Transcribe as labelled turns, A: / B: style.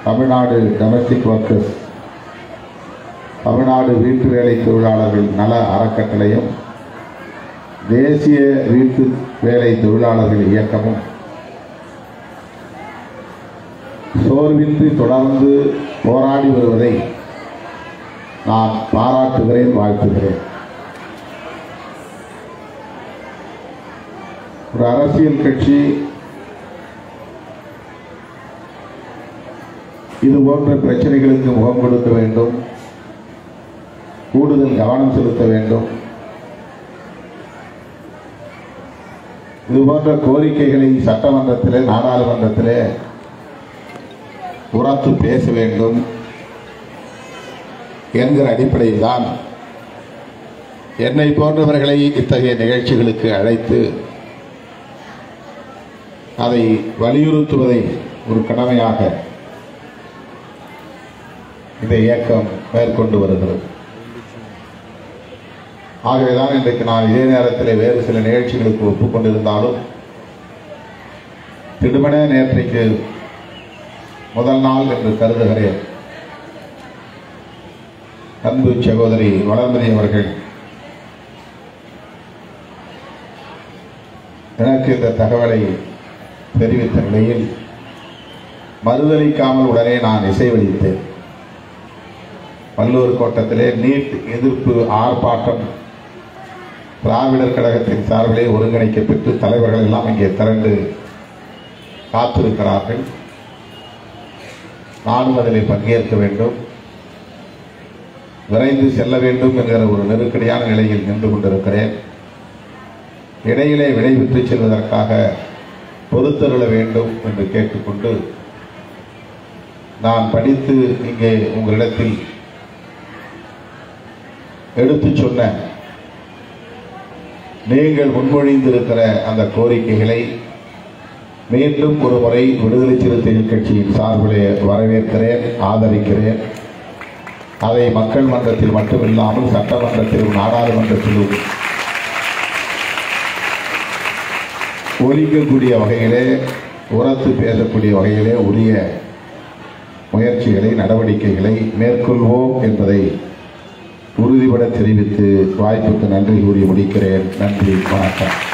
A: Tamil Nadu domestic workers Tamil Nadu வீட்டு வேலை தொழிலாளர்கள் நல அறக்கட்டளையும் தேசிய வீட்டு வேலை தொழிலாளர்கள் இயக்கமும் சோர்வின்றி தொடர்ந்து போராடி வருவதை நான் பாராட்டுகிறேன் வாழ்த்துகிறேன் ஒரு அரசியல் கட்சி இது போன்ற பிரச்சனைகளுக்கு முகம் கொடுக்க வேண்டும் கூடுதல் கவனம் செலுத்த வேண்டும் இது போன்ற கோரிக்கைகளை சட்டமன்றத்திலே நாடாளுமன்றத்திலே உரத்து பேச வேண்டும் என்கிற அடிப்படையில் தான் என்னை போன்றவர்களை இத்தகைய நிகழ்ச்சிகளுக்கு அழைத்து அதை வலியுறுத்துவதை ஒரு கடமையாக இந்த இயக்கம் மேற்கொண்டு வருகிறது ஆகவேதான் இன்றைக்கு நான் இதே நேரத்தில் வேறு சில நிகழ்ச்சிகளுக்கு ஒப்புக்கொண்டிருந்தாலும் திடுமனே நேற்றைக்கு முதல் நாள் என்று கருதுகிறேன் அன்பு சகோதரி வளர்மதி அவர்கள் எனக்கு இந்த தகவலை தெரிவித்த நிலையில் மறுதளிக்காமல் உடனே நான் இசைவளித்தேன் வல்லூர் கோட்டத்திலே நீட் எதிர்ப்பு ஆர்ப்பாட்டம் திராவிடர் கழகத்தின் சார்பிலே ஒருங்கிணைக்கப்பட்டு தலைவர்கள் எல்லாம் இங்கே திரண்டு காத்திருக்கிறார்கள் நானும் அதில் பங்கேற்க வேண்டும் விரைந்து செல்ல வேண்டும் என்கிற ஒரு நெருக்கடியான நிலையில் நின்று கொண்டிருக்கிறேன் இடையிலே விடைபெற்று செல்வதற்காக பொறுத்தருள வேண்டும் என்று கேட்டுக்கொண்டு நான் படித்து இங்கே உங்களிடத்தில் எடுத்துச் சொன்ன நீங்கள் முன்மொழிந்திருக்கிற அந்த கோரிக்கைகளை மீண்டும் ஒரு முறை விடுதலை சிறுத்தைகள் கட்சியின் சார்பிலே வரவேற்கிறேன் ஆதரிக்கிறேன் அதை மக்கள் மன்றத்தில் மட்டுமில்லாமல் சட்டமன்றத்திலும் நாடாளுமன்றத்திலும் ஒலிக்கக்கூடிய வகையிலே உரத்து பேசக்கூடிய வகையிலே உரிய முயற்சிகளை நடவடிக்கைகளை மேற்கொள்வோம் என்பதை உறுதிபட தெரிவித்து வாய்ப்புக்கு நன்றி கூறி முடிக்கிறேன் நன்றி வணக்கம்